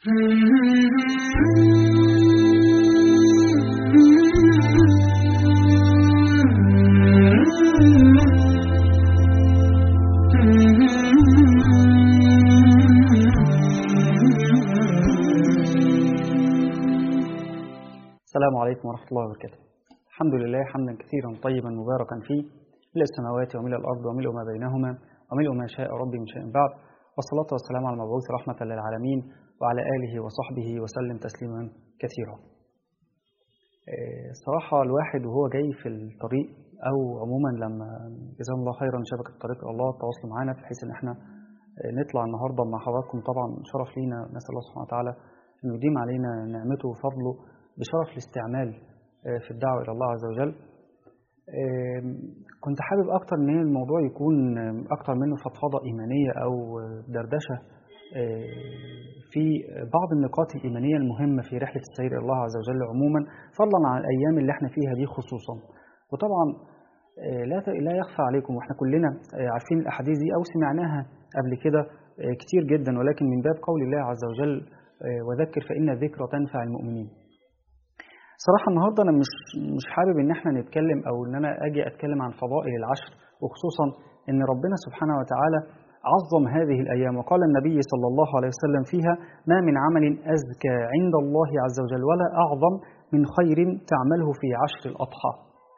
السلام عليكم ورحمة الله وبركاته الحمد لله حمدا كثيرا طيبا مباركا فيه ملء السماوات وملء الأرض وملء ما بينهما وملء ما شاء ربي من شيء بعد والصلاة والسلام على المبعوث رحمة للعالمين وعلى آله وصحبه وسلم تسليما كثيرا الصراحة الواحد وهو جاي في الطريق أو عموما لما جزاهم الله خيرا شبكة طريق الله تواصلوا معنا بحيث إن احنا نطلع النهارده مع حضراتكم طبعا شرف لينا نسأل الله سبحانه وتعالى إنه يديم علينا نعمته وفضله بشرف الاستعمال في الدعوة إلى الله عز وجل كنت حابب أكتر إن الموضوع يكون أكتر منه فضفضة إيمانية أو دردشة في بعض النقاط الإيمانية المهمة في رحلة السير إلى الله عز وجل عموما فضلا عن الأيام اللي احنا فيها دي خصوصا وطبعا لا لا يخفى عليكم واحنا كلنا عارفين الأحاديث دي أو سمعناها قبل كده كتير جدا ولكن من باب قول الله عز وجل وذكر فإن الذكرى تنفع المؤمنين صراحة النهاردة أنا مش مش حابب إن إحنا نتكلم أو إن أنا أجي أتكلم عن فضائل العشر وخصوصا إن ربنا سبحانه وتعالى عظم هذه الأيام وقال النبي صلى الله عليه وسلم فيها ما من عمل أزكى عند الله عز وجل ولا أعظم من خير تعمله في عشر الأضحى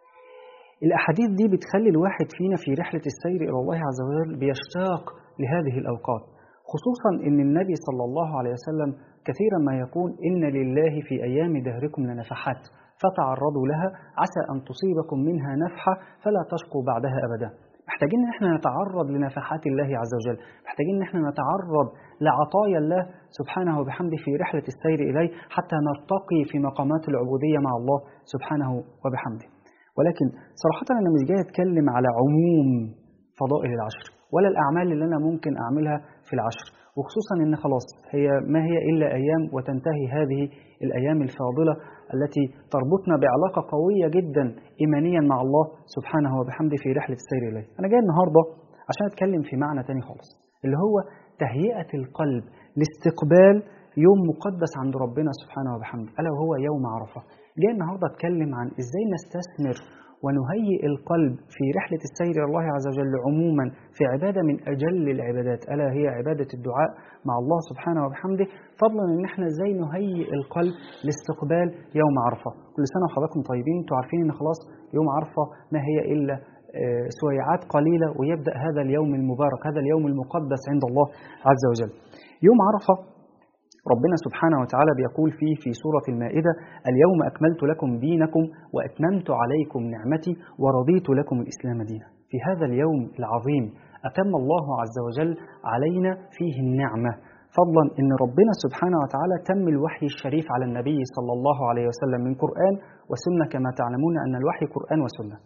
الأحاديث دي بتخلي الواحد فينا في رحلة السير إلى الله عز وجل بيشتاق لهذه الأوقات خصوصا إن النبي صلى الله عليه وسلم كثيرا ما يقول إن لله في أيام دهركم لنفحات فتعرضوا لها عسى أن تصيبكم منها نفحة فلا تشقوا بعدها أبدا محتاجين ان احنا نتعرض لنفحات الله عز وجل محتاجين ان احنا نتعرض لعطايا الله سبحانه وبحمده في رحلة السير إليه حتى نرتقي في مقامات العبودية مع الله سبحانه وبحمده ولكن صراحة أنا مش جاي أتكلم على عموم فضائل العشر ولا الأعمال اللي أنا ممكن أعملها في العشر وخصوصا ان خلاص هي ما هي الا ايام وتنتهي هذه الايام الفاضله التي تربطنا بعلاقه قويه جدا ايمانيا مع الله سبحانه وبحمده في رحله السير اليه. انا جاي النهارده عشان اتكلم في معنى تاني خالص اللي هو تهيئه القلب لاستقبال يوم مقدس عند ربنا سبحانه وبحمده الا وهو يوم عرفه. جاي النهارده اتكلم عن ازاي نستثمر ونهيئ القلب في رحلة السير إلى الله عز وجل عموما في عبادة من أجل العبادات ألا هي عبادة الدعاء مع الله سبحانه وبحمده فضلا إن احنا ازاي نهيئ القلب لاستقبال يوم عرفة كل سنة وحضراتكم طيبين انتوا عارفين إن خلاص يوم عرفة ما هي إلا سويعات قليلة ويبدأ هذا اليوم المبارك هذا اليوم المقدس عند الله عز وجل يوم عرفة ربنا سبحانه وتعالى بيقول فيه في سورة المائدة اليوم أكملت لكم دينكم وأتممت عليكم نعمتي ورضيت لكم الإسلام دينا في هذا اليوم العظيم أتم الله عز وجل علينا فيه النعمة فضلا أن ربنا سبحانه وتعالى تم الوحي الشريف على النبي صلى الله عليه وسلم من قرآن وسنة كما تعلمون أن الوحي قرآن وسنة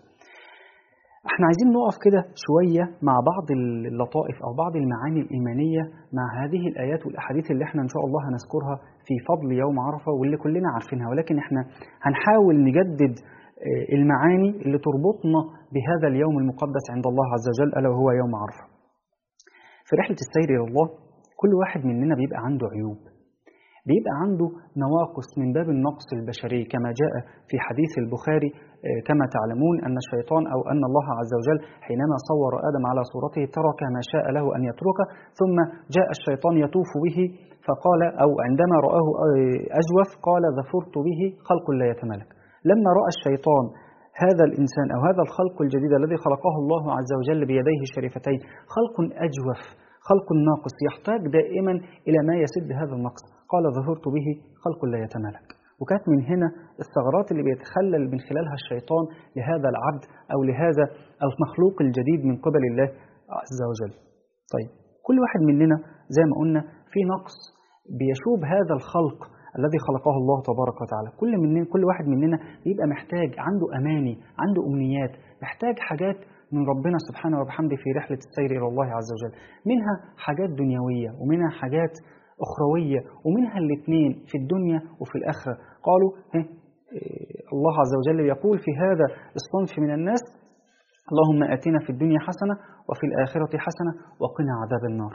احنا عايزين نقف كده شوية مع بعض اللطائف أو بعض المعاني الإيمانية مع هذه الآيات والأحاديث اللي احنا إن شاء الله هنذكرها في فضل يوم عرفة واللي كلنا عارفينها ولكن احنا هنحاول نجدد المعاني اللي تربطنا بهذا اليوم المقدس عند الله عز وجل ألا وهو يوم عرفة في رحلة السير إلى الله كل واحد مننا بيبقى عنده عيوب بيبقى عنده نواقص من باب النقص البشري كما جاء في حديث البخاري كما تعلمون أن الشيطان أو أن الله عز وجل حينما صور آدم على صورته ترك ما شاء له أن يتركه ثم جاء الشيطان يطوف به فقال أو عندما رآه أجوف قال ظفرت به خلق لا يتملك لما رأى الشيطان هذا الإنسان أو هذا الخلق الجديد الذي خلقه الله عز وجل بيديه الشريفتين خلق أجوف خلق ناقص يحتاج دائما إلى ما يسد هذا النقص قال ظهرت به خلق لا يتمالك وكانت من هنا الثغرات اللي بيتخلل من خلالها الشيطان لهذا العبد أو لهذا المخلوق الجديد من قبل الله عز وجل طيب كل واحد مننا زي ما قلنا في نقص بيشوب هذا الخلق الذي خلقه الله تبارك وتعالى كل من كل واحد مننا بيبقى محتاج عنده أماني عنده أمنيات محتاج حاجات من ربنا سبحانه وبحمده في رحلة السير إلى الله عز وجل منها حاجات دنيوية ومنها حاجات أخروية ومنها الاثنين في الدنيا وفي الآخرة قالوا الله عز وجل يقول في هذا الصنف من الناس اللهم آتنا في الدنيا حسنة وفي الآخرة حسنة وقنا عذاب النار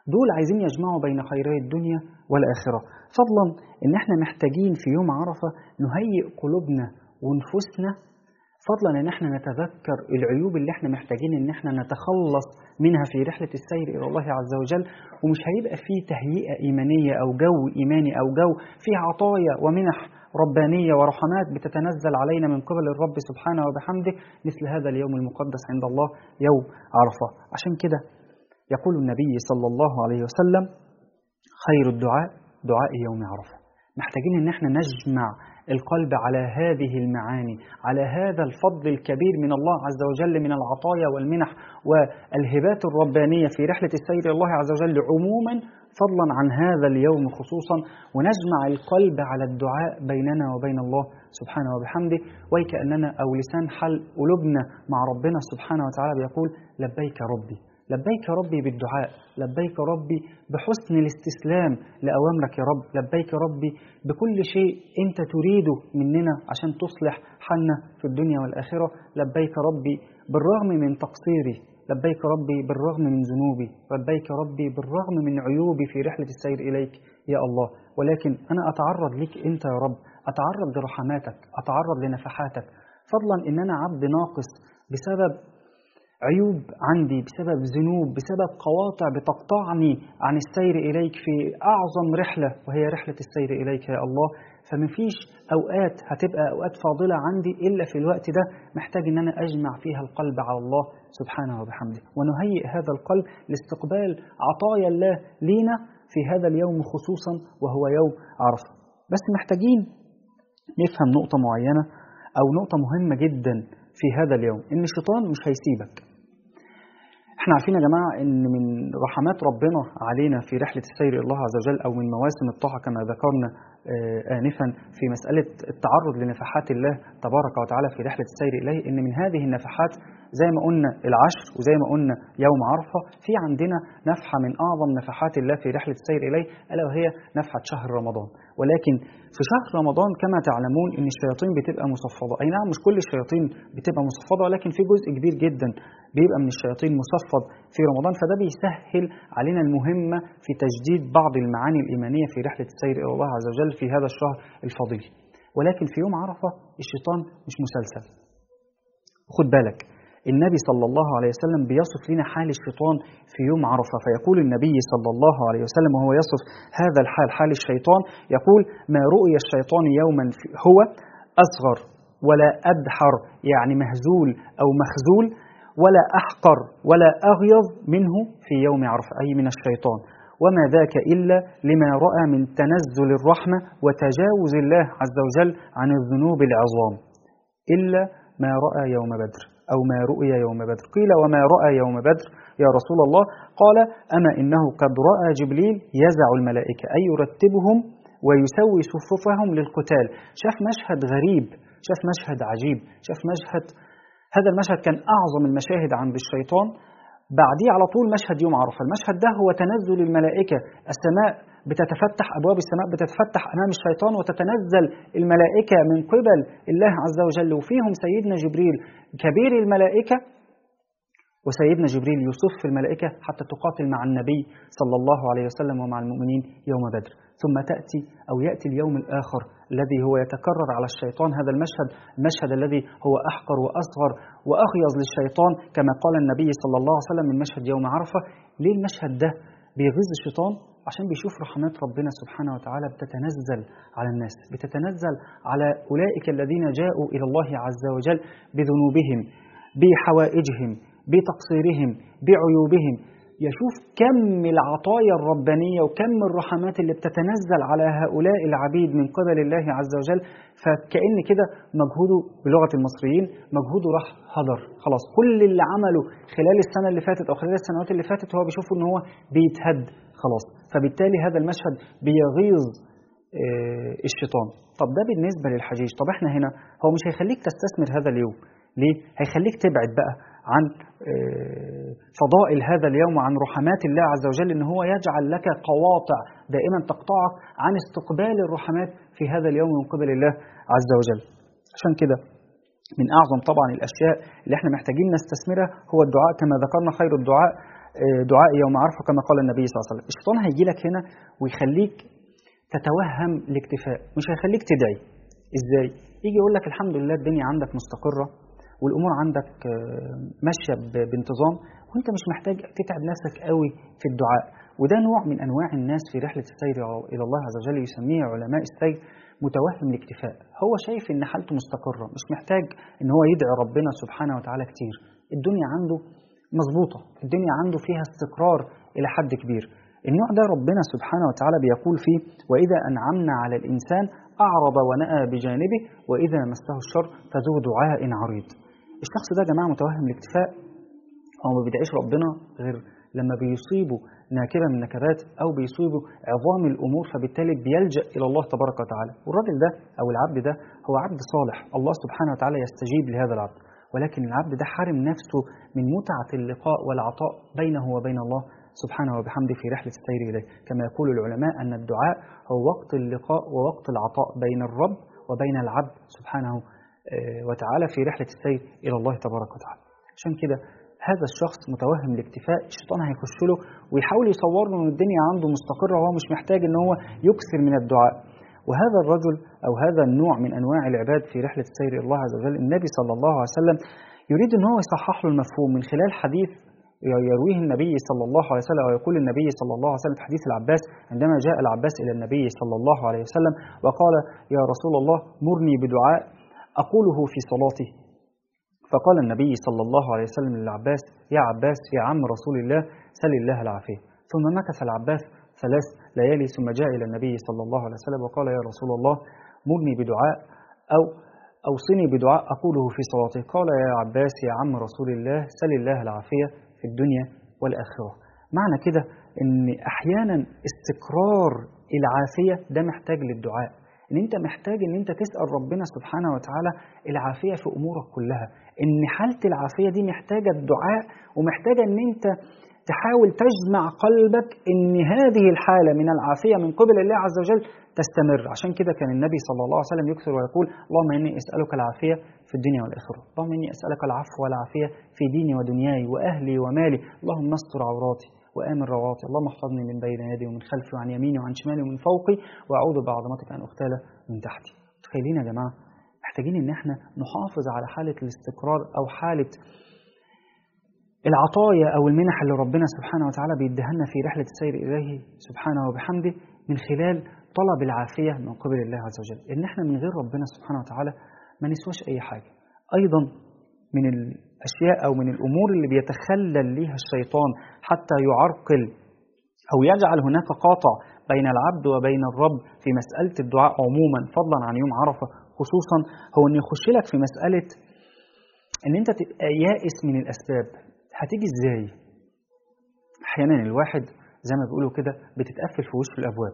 دول عايزين يجمعوا بين خيري الدنيا والآخرة فضلا إن احنا محتاجين في يوم عرفة نهيئ قلوبنا ونفوسنا فضلا ان احنا نتذكر العيوب اللي احنا محتاجين ان احنا نتخلص منها في رحلة السير الى الله عز وجل ومش هيبقى فيه تهيئة ايمانية او جو ايماني او جو فيه عطايا ومنح ربانية ورحمات بتتنزل علينا من قبل الرب سبحانه وبحمده مثل هذا اليوم المقدس عند الله يوم عرفة عشان كده يقول النبي صلى الله عليه وسلم خير الدعاء دعاء يوم عرفة محتاجين ان احنا نجمع القلب على هذه المعاني على هذا الفضل الكبير من الله عز وجل من العطايا والمنح والهبات الربانية في رحلة السير إلى الله عز وجل عموما فضلا عن هذا اليوم خصوصا ونجمع القلب على الدعاء بيننا وبين الله سبحانه وبحمده ويكأننا أو لسان حل قلوبنا مع ربنا سبحانه وتعالى بيقول لبيك ربي لبيك ربي بالدعاء لبيك ربي بحسن الاستسلام لأوامرك يا رب لبيك ربي بكل شيء أنت تريده مننا عشان تصلح حالنا في الدنيا والآخرة لبيك ربي بالرغم من تقصيري لبيك ربي بالرغم من ذنوبي لبيك ربي بالرغم من عيوبي في رحلة السير إليك يا الله ولكن أنا أتعرض لك أنت يا رب أتعرض لرحماتك أتعرض لنفحاتك فضلا إن أنا عبد ناقص بسبب عيوب عندي بسبب ذنوب بسبب قواطع بتقطعني عن السير إليك في أعظم رحلة وهي رحلة السير إليك يا الله فمفيش أوقات هتبقى أوقات فاضلة عندي إلا في الوقت ده محتاج إن أنا أجمع فيها القلب على الله سبحانه وبحمده ونهيئ هذا القلب لاستقبال عطايا الله لينا في هذا اليوم خصوصا وهو يوم عرفة بس محتاجين نفهم نقطة معينة أو نقطة مهمة جدا في هذا اليوم إن الشيطان مش هيسيبك احنا عارفين يا جماعة ان من رحمات ربنا علينا في رحلة السير إلى الله عز وجل او من مواسم الطاعة كما ذكرنا آنفا في مسألة التعرض لنفحات الله تبارك وتعالى في رحلة السير إليه ان من هذه النفحات زي ما قلنا العشر وزي ما قلنا يوم عرفة في عندنا نفحة من أعظم نفحات الله في رحلة السير إليه ألا وهي نفحة شهر رمضان ولكن في شهر رمضان كما تعلمون ان الشياطين بتبقى مصفدة أي نعم مش كل الشياطين بتبقى مصفدة ولكن في جزء كبير جدا بيبقى من الشياطين مصفد في رمضان فده بيسهل علينا المهمة في تجديد بعض المعاني الإيمانية في رحلة السير إلى الله عز وجل في هذا الشهر الفضيل ولكن في يوم عرفة الشيطان مش مسلسل خد بالك النبي صلى الله عليه وسلم بيصف لنا حال الشيطان في يوم عرفة فيقول النبي صلى الله عليه وسلم وهو يصف هذا الحال حال الشيطان يقول ما رؤي الشيطان يوما هو أصغر ولا أدحر يعني مهزول أو مخزول ولا أحقر ولا أغيظ منه في يوم عرفة أي من الشيطان وما ذاك إلا لما رأى من تنزل الرحمة وتجاوز الله عز وجل عن الذنوب العظام إلا ما رأى يوم بدر أو ما رؤي يوم بدر قيل وما رأى يوم بدر يا رسول الله قال أما إنه قد رأى جبريل يزع الملائكة أي يرتبهم ويسوي صفوفهم للقتال شاف مشهد غريب شاف مشهد عجيب شاف مشهد هذا المشهد كان أعظم المشاهد عند الشيطان بعديه على طول مشهد يوم عرفة المشهد ده هو تنزل الملائكة السماء بتتفتح أبواب السماء بتتفتح أمام الشيطان وتتنزل الملائكة من قبل الله عز وجل وفيهم سيدنا جبريل كبير الملائكة وسيدنا جبريل يصف الملائكة حتى تقاتل مع النبي صلى الله عليه وسلم ومع المؤمنين يوم بدر ثم تأتي أو يأتي اليوم الآخر الذي هو يتكرر على الشيطان هذا المشهد المشهد الذي هو أحقر وأصغر وأغيظ للشيطان كما قال النبي صلى الله عليه وسلم من مشهد يوم عرفة ليه المشهد ده بيغيظ الشيطان عشان بيشوف رحمات ربنا سبحانه وتعالى بتتنزل على الناس بتتنزل على أولئك الذين جاءوا إلى الله عز وجل بذنوبهم بحوائجهم بتقصيرهم بعيوبهم يشوف كم العطايا الربانية وكم الرحمات اللي بتتنزل على هؤلاء العبيد من قبل الله عز وجل فكأن كده مجهوده بلغة المصريين مجهوده راح هدر خلاص كل اللي عمله خلال السنة اللي فاتت أو خلال السنوات اللي فاتت هو بيشوفه إن هو بيتهد خلاص فبالتالي هذا المشهد بيغيظ الشيطان طب ده بالنسبة للحجيج طب احنا هنا هو مش هيخليك تستثمر هذا اليوم ليه؟ هيخليك تبعد بقى عن فضائل هذا اليوم وعن رحمات الله عز وجل ان هو يجعل لك قواطع دائما تقطعك عن استقبال الرحمات في هذا اليوم من قبل الله عز وجل عشان كده من اعظم طبعا الاشياء اللي احنا محتاجين نستثمرها هو الدعاء كما ذكرنا خير الدعاء دعاء يوم عرفه كما قال النبي صلى الله عليه وسلم الشيطان هيجي لك هنا ويخليك تتوهم الاكتفاء مش هيخليك تدعي ازاي يجي يقول لك الحمد لله الدنيا عندك مستقره والامور عندك ماشيه بانتظام وانت مش محتاج تتعب نفسك قوي في الدعاء وده نوع من انواع الناس في رحله السير الى الله عز وجل يسميه علماء السير متوهم الاكتفاء هو شايف ان حالته مستقره مش محتاج ان هو يدعي ربنا سبحانه وتعالى كتير الدنيا عنده مظبوطه الدنيا عنده فيها استقرار الى حد كبير النوع ده ربنا سبحانه وتعالى بيقول فيه واذا انعمنا على الانسان اعرض ونأى بجانبه واذا مسه الشر فذو دعاء عريض الشخص ده يا جماعه متوهم الاكتفاء هو ما بيدعيش ربنا غير لما بيصيبه ناكبه من نكبات او بيصيبه عظام الامور فبالتالي بيلجا الى الله تبارك وتعالى والراجل ده او العبد ده هو عبد صالح الله سبحانه وتعالى يستجيب لهذا العبد ولكن العبد ده حارم نفسه من متعه اللقاء والعطاء بينه وبين الله سبحانه وبحمده في رحله السير اليه كما يقول العلماء ان الدعاء هو وقت اللقاء ووقت العطاء بين الرب وبين العبد سبحانه وتعالى في رحله السير الى الله تبارك وتعالى عشان كده هذا الشخص متوهم الاكتفاء الشيطان هيخش له ويحاول يصور له ان الدنيا عنده مستقره وهو مش محتاج ان هو يكثر من الدعاء وهذا الرجل او هذا النوع من انواع العباد في رحله السير الى الله عز وجل النبي صلى الله عليه وسلم يريد ان هو يصحح له المفهوم من خلال حديث يرويه النبي صلى الله عليه وسلم او يقول النبي صلى الله عليه وسلم في حديث العباس عندما جاء العباس الى النبي صلى الله عليه وسلم وقال يا رسول الله مرني بدعاء اقوله في صلاتي فقال النبي صلى الله عليه وسلم للعباس يا عباس يا عم رسول الله سل الله العافية ثم مكث العباس ثلاث ليالي ثم جاء إلى النبي صلى الله عليه وسلم وقال يا رسول الله مرني بدعاء أو أوصني بدعاء أقوله في صلاتي قال يا عباس يا عم رسول الله سل الله العافية في الدنيا والآخرة معنى كده أن أحيانا استقرار العافية ده محتاج للدعاء ان انت محتاج ان انت تسال ربنا سبحانه وتعالى العافيه في امورك كلها ان حاله العافيه دي محتاجه الدعاء ومحتاجه ان انت تحاول تجمع قلبك ان هذه الحاله من العافيه من قبل الله عز وجل تستمر عشان كده كان النبي صلى الله عليه وسلم يكثر ويقول اللهم اني اسالك العافيه في الدنيا والاخره اللهم اني اسالك العفو والعافيه في ديني ودنياي واهلي ومالي اللهم استر عوراتي وآمن رواتي اللهم احفظني من بين يدي ومن خلفي وعن يميني وعن شمالي ومن فوقي وأعوذ بعظمتك أن أغتال من تحتي متخيلين يا جماعة محتاجين إن احنا نحافظ على حالة الاستقرار أو حالة العطايا أو المنح اللي ربنا سبحانه وتعالى بيديها لنا في رحلة السير إليه سبحانه وبحمده من خلال طلب العافية من قبل الله عز وجل إن احنا من غير ربنا سبحانه وتعالى ما نسواش أي حاجة أيضا من الأشياء أو من الأمور اللي بيتخلل ليها الشيطان حتى يعرقل أو يجعل هناك قاطع بين العبد وبين الرب في مسألة الدعاء عموما فضلا عن يوم عرفة خصوصا هو أن يخش لك في مسألة أن أنت تبقى يائس من الأسباب هتيجي إزاي؟ أحيانا الواحد زي ما بيقولوا كده بتتقفل في وشه الأبواب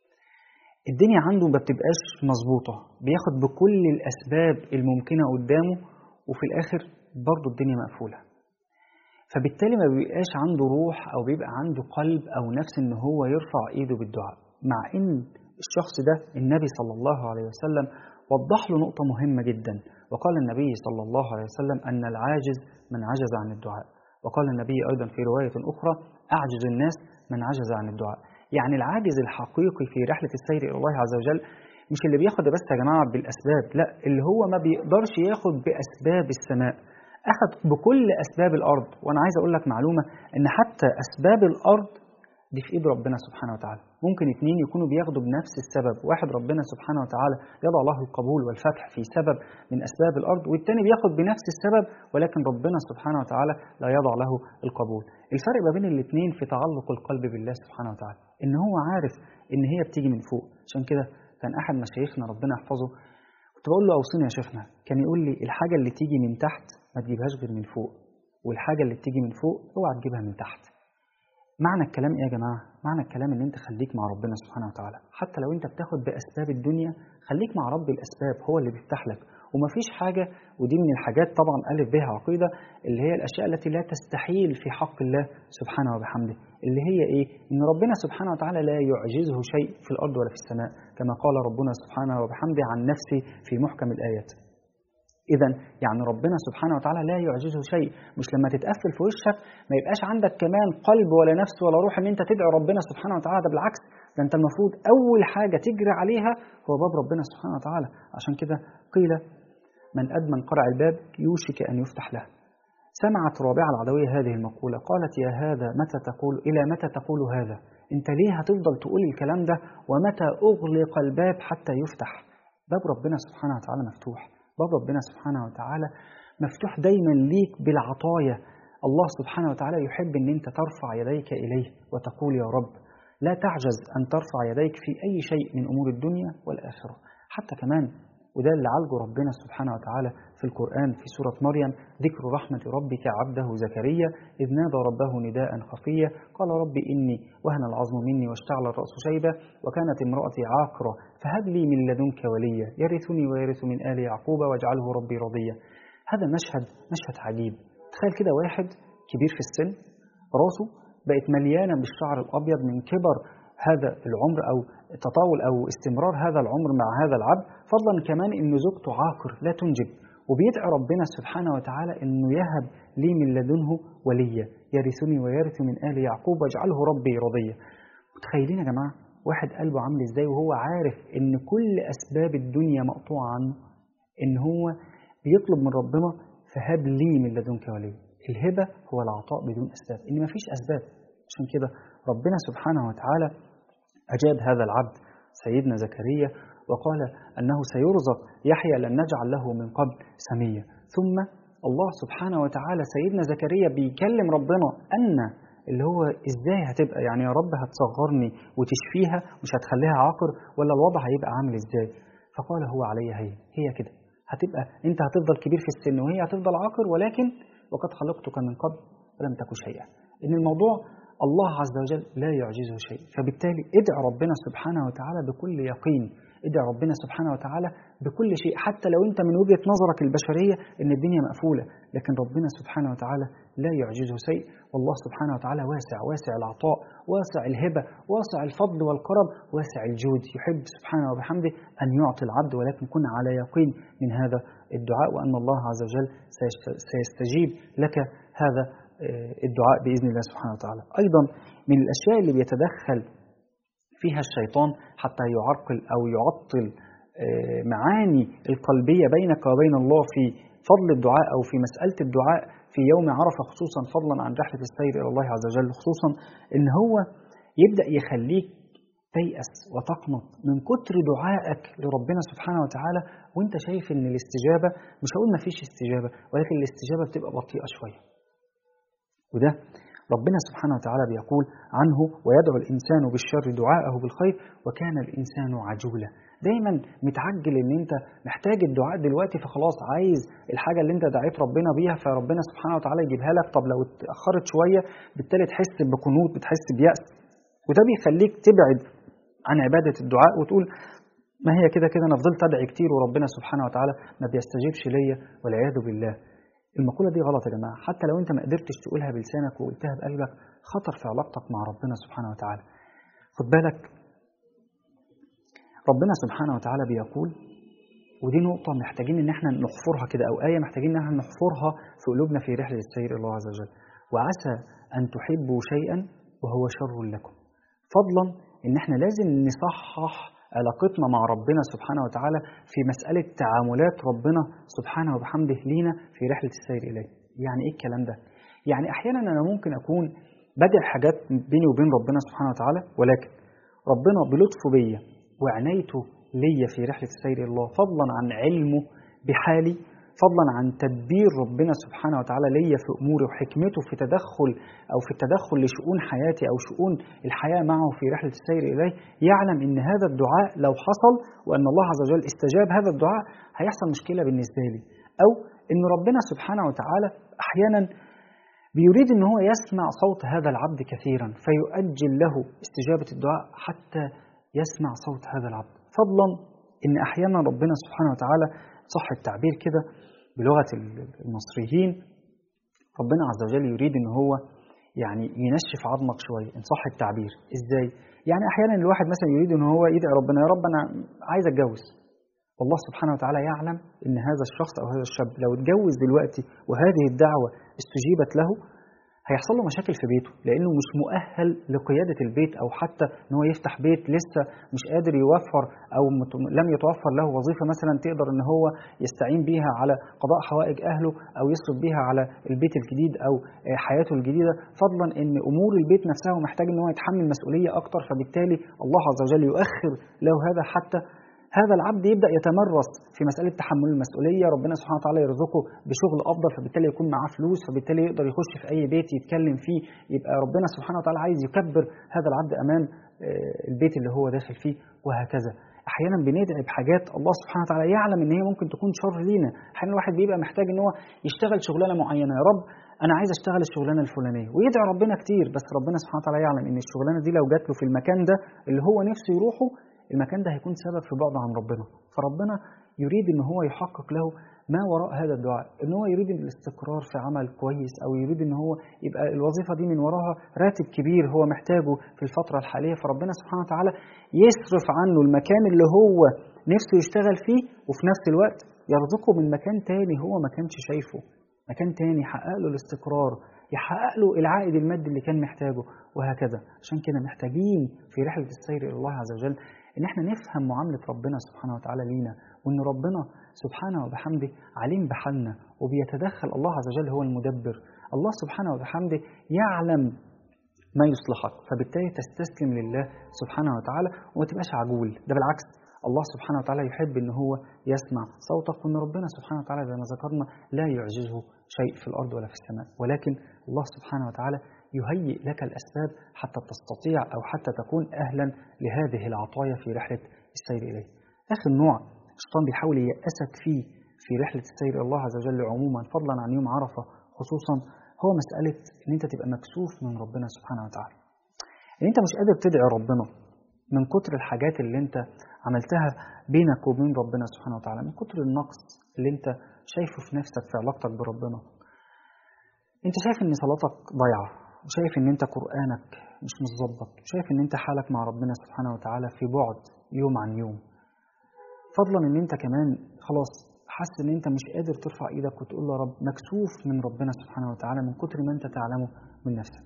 الدنيا عنده ما بتبقاش مظبوطة بياخد بكل الأسباب الممكنة قدامه وفي الآخر برضه الدنيا مقفولة فبالتالي ما بيبقاش عنده روح أو بيبقى عنده قلب أو نفس إن هو يرفع إيده بالدعاء مع إن الشخص ده النبي صلى الله عليه وسلم وضح له نقطة مهمة جدا وقال النبي صلى الله عليه وسلم أن العاجز من عجز عن الدعاء وقال النبي أيضا في رواية أخرى أعجز الناس من عجز عن الدعاء يعني العاجز الحقيقي في رحلة السير إلى الله عز وجل مش اللي بياخد بس يا جماعة بالأسباب لا اللي هو ما بيقدرش ياخد بأسباب السماء أخذ بكل أسباب الأرض وأنا عايز أقول لك معلومة إن حتى أسباب الأرض دي في إيد ربنا سبحانه وتعالى ممكن اتنين يكونوا بياخدوا بنفس السبب واحد ربنا سبحانه وتعالى يضع له القبول والفتح في سبب من أسباب الأرض والتاني بياخد بنفس السبب ولكن ربنا سبحانه وتعالى لا يضع له القبول الفرق ما بين الاتنين في تعلق القلب بالله سبحانه وتعالى إن هو عارف إن هي بتيجي من فوق عشان كده كان أحد مشايخنا ربنا يحفظه كنت بقول له أوصيني يا شيخنا كان يقول لي الحاجة اللي تيجي من تحت ما تجيبهاش غير من فوق والحاجة اللي بتيجي من فوق اوعى تجيبها من تحت معنى الكلام ايه يا جماعة؟ معنى الكلام ان انت خليك مع ربنا سبحانه وتعالى حتى لو انت بتاخد بأسباب الدنيا خليك مع رب الأسباب هو اللي بيفتح لك ومفيش حاجة ودي من الحاجات طبعا ألف بها عقيدة اللي هي الأشياء التي لا تستحيل في حق الله سبحانه وبحمده اللي هي إيه؟ إن ربنا سبحانه وتعالى لا يعجزه شيء في الأرض ولا في السماء كما قال ربنا سبحانه وبحمده عن نفسه في محكم الآيات إذا يعني ربنا سبحانه وتعالى لا يعجزه شيء مش لما تتقفل في وشك ما يبقاش عندك كمان قلب ولا نفس ولا روح إن أنت تدعي ربنا سبحانه وتعالى ده بالعكس ده أنت المفروض أول حاجة تجري عليها هو باب ربنا سبحانه وتعالى عشان كده قيل من أدمن قرع الباب يوشك أن يفتح له سمعت رابعة العدوية هذه المقولة قالت يا هذا متى تقول إلى متى تقول هذا أنت ليه هتفضل تقول الكلام ده ومتى أغلق الباب حتى يفتح باب ربنا سبحانه وتعالى مفتوح باب ربنا سبحانه وتعالى مفتوح دايما ليك بالعطايا الله سبحانه وتعالى يحب أن أنت ترفع يديك إليه وتقول يا رب لا تعجز أن ترفع يديك في أي شيء من أمور الدنيا والآخرة حتى كمان وده اللي عالجه ربنا سبحانه وتعالى في القرآن في سورة مريم ذكر رحمة ربك عبده زكريا إذ نادى ربه نداء خفيا قال رب إني وهن العظم مني واشتعل الرأس شيبة وكانت امرأتي عاقرة فهب لي من لدنك وليا يرثني ويرث من آل يعقوب واجعله ربي رضيا هذا مشهد مشهد عجيب تخيل كده واحد كبير في السن راسه بقت مليانة بالشعر الأبيض من كبر هذا العمر أو تطاول أو استمرار هذا العمر مع هذا العبد فضلا كمان إن زوجته عاقر لا تنجب وبيدعي ربنا سبحانه وتعالى إنه يهب لي من لدنه وليا يرثني ويرث من آل يعقوب واجعله ربي رضيا متخيلين يا جماعة واحد قلبه عامل ازاي وهو عارف ان كل اسباب الدنيا مقطوعة عنه ان هو بيطلب من ربنا فهب لي من لدنك وليا الهبة هو العطاء بدون اسباب ان مفيش اسباب عشان كده ربنا سبحانه وتعالى أجاب هذا العبد سيدنا زكريا وقال أنه سيرزق يحيى لن نجعل له من قبل سمية ثم الله سبحانه وتعالى سيدنا زكريا بيكلم ربنا أن اللي هو ازاي هتبقى يعني يا رب هتصغرني وتشفيها مش هتخليها عاقر ولا الوضع هيبقى عامل ازاي فقال هو علي هي هي كده هتبقى انت هتفضل كبير في السن وهي هتفضل عاقر ولكن وقد خلقتك من قبل ولم تكن شيئا ان الموضوع الله عز وجل لا يعجزه شيء فبالتالي ادع ربنا سبحانه وتعالى بكل يقين ادع ربنا سبحانه وتعالى بكل شيء حتى لو انت من وجهة نظرك البشرية ان الدنيا مقفولة لكن ربنا سبحانه وتعالى لا يعجزه شيء والله سبحانه وتعالى واسع واسع العطاء واسع الهبة واسع الفضل والكرم واسع الجود يحب سبحانه وبحمده أن يعطي العبد ولكن كن على يقين من هذا الدعاء وأن الله عز وجل سيستجيب لك هذا الدعاء بإذن الله سبحانه وتعالى أيضا من الأشياء اللي بيتدخل فيها الشيطان حتى يعرقل أو يعطل معاني القلبية بينك وبين الله في فضل الدعاء أو في مسألة الدعاء في يوم عرفة خصوصا فضلا عن رحلة السير إلى الله عز وجل خصوصا إن هو يبدأ يخليك تيأس وتقنط من كتر دعائك لربنا سبحانه وتعالى وانت شايف ان الاستجابة مش هقول ما فيش استجابة ولكن الاستجابة بتبقى بطيئة شوية وده ربنا سبحانه وتعالى بيقول عنه ويدعو الإنسان بالشر دعاءه بالخير وكان الإنسان عجولا دايما متعجل ان انت محتاج الدعاء دلوقتي فخلاص عايز الحاجة اللي انت دعيت ربنا بيها فربنا سبحانه وتعالى يجيبها لك طب لو اتأخرت شوية بالتالي تحس بقنوط بتحس بيأس وده بيخليك تبعد عن عبادة الدعاء وتقول ما هي كده كده انا فضلت ادعي كتير وربنا سبحانه وتعالى ما بيستجيبش ليا والعياذ بالله المقولة دي غلط يا جماعة حتى لو انت ما قدرتش تقولها بلسانك وقلتها بقلبك خطر في علاقتك مع ربنا سبحانه وتعالى خد بالك ربنا سبحانه وتعالى بيقول ودي نقطة محتاجين ان احنا نحفرها كده او آية محتاجين ان احنا نحفرها في قلوبنا في رحلة السير إلى الله عز وجل وعسى أن تحبوا شيئا وهو شر لكم فضلا ان احنا لازم نصحح علاقتنا مع ربنا سبحانه وتعالى في مسألة تعاملات ربنا سبحانه وبحمده لينا في رحلة السير إليه يعني إيه الكلام ده؟ يعني أحيانا أنا ممكن أكون بدع حاجات بيني وبين ربنا سبحانه وتعالى ولكن ربنا بلطفه بيا وعنايته ليا في رحلة السير إلى الله فضلا عن علمه بحالي فضلا عن تدبير ربنا سبحانه وتعالى ليا في اموري وحكمته في تدخل او في التدخل لشؤون حياتي او شؤون الحياه معه في رحله السير اليه يعلم ان هذا الدعاء لو حصل وان الله عز وجل استجاب هذا الدعاء هيحصل مشكله بالنسبه لي او ان ربنا سبحانه وتعالى احيانا بيريد ان هو يسمع صوت هذا العبد كثيرا فيؤجل له استجابه الدعاء حتى يسمع صوت هذا العبد فضلا ان احيانا ربنا سبحانه وتعالى صح التعبير كده بلغة المصريين ربنا عز وجل يريد ان هو يعني ينشف عظمك شوية ان صح التعبير ازاي يعني احيانا الواحد مثلا يريد ان هو يدعي ربنا يا رب انا عايز اتجوز والله سبحانه وتعالى يعلم ان هذا الشخص او هذا الشاب لو اتجوز دلوقتي وهذه الدعوه استجيبت له هيحصل له مشاكل في بيته لانه مش مؤهل لقياده البيت او حتى ان هو يفتح بيت لسه مش قادر يوفر او لم يتوفر له وظيفه مثلا تقدر ان هو يستعين بيها على قضاء حوائج اهله او يصرف بيها على البيت الجديد او حياته الجديده فضلا ان امور البيت نفسها محتاج ان هو يتحمل مسؤوليه اكتر فبالتالي الله عز وجل يؤخر له هذا حتى هذا العبد يبدا يتمرس في مساله تحمل المسؤوليه ربنا سبحانه وتعالى يرزقه بشغل افضل فبالتالي يكون معاه فلوس فبالتالي يقدر يخش في اي بيت يتكلم فيه يبقى ربنا سبحانه وتعالى عايز يكبر هذا العبد امام البيت اللي هو داخل فيه وهكذا احيانا بندعي بحاجات الله سبحانه وتعالى يعلم ان هي ممكن تكون شر لينا احيانا الواحد بيبقى محتاج ان هو يشتغل شغلانه معينه يا رب انا عايز اشتغل الشغلانه الفلانيه ويدعي ربنا كتير بس ربنا سبحانه وتعالى يعلم ان الشغلانه دي لو جات له في المكان ده اللي هو نفسه يروحه المكان ده هيكون سبب في بعده عن ربنا فربنا يريد ان هو يحقق له ما وراء هذا الدعاء ان هو يريد الاستقرار في عمل كويس او يريد ان هو يبقى الوظيفه دي من وراها راتب كبير هو محتاجه في الفتره الحاليه فربنا سبحانه وتعالى يصرف عنه المكان اللي هو نفسه يشتغل فيه وفي نفس الوقت يرزقه من مكان تاني هو ما كانش شايفه مكان تاني يحقق له الاستقرار يحقق له العائد المادي اللي كان محتاجه وهكذا عشان كده محتاجين في رحله السير الى الله عز وجل ان احنا نفهم معامله ربنا سبحانه وتعالى لينا وان ربنا سبحانه وبحمده عليم بحالنا وبيتدخل الله عز وجل هو المدبر الله سبحانه وبحمده يعلم ما يصلحك فبالتالي تستسلم لله سبحانه وتعالى وما تبقاش عجول ده بالعكس الله سبحانه وتعالى يحب ان هو يسمع صوتك وان ربنا سبحانه وتعالى زي ما ذكرنا لا يعجزه شيء في الارض ولا في السماء ولكن الله سبحانه وتعالى يهيئ لك الاسباب حتى تستطيع او حتى تكون اهلا لهذه العطايا في رحله السير اليه. اخر نوع الشيطان بيحاول ييأسك فيه في رحله السير الى الله عز وجل عموما فضلا عن يوم عرفه خصوصا هو مساله ان انت تبقى مكسوف من ربنا سبحانه وتعالى. ان انت مش قادر تدعي ربنا من كتر الحاجات اللي انت عملتها بينك وبين ربنا سبحانه وتعالى من كتر النقص اللي انت شايفه في نفسك في علاقتك بربنا انت شايف ان صلاتك ضايعه وشايف ان انت قرانك مش متظبط وشايف ان انت حالك مع ربنا سبحانه وتعالى في بعد يوم عن يوم فضلا ان انت كمان خلاص حاسس ان انت مش قادر ترفع ايدك وتقول له رب مكسوف من ربنا سبحانه وتعالى من كتر ما انت تعلمه من نفسك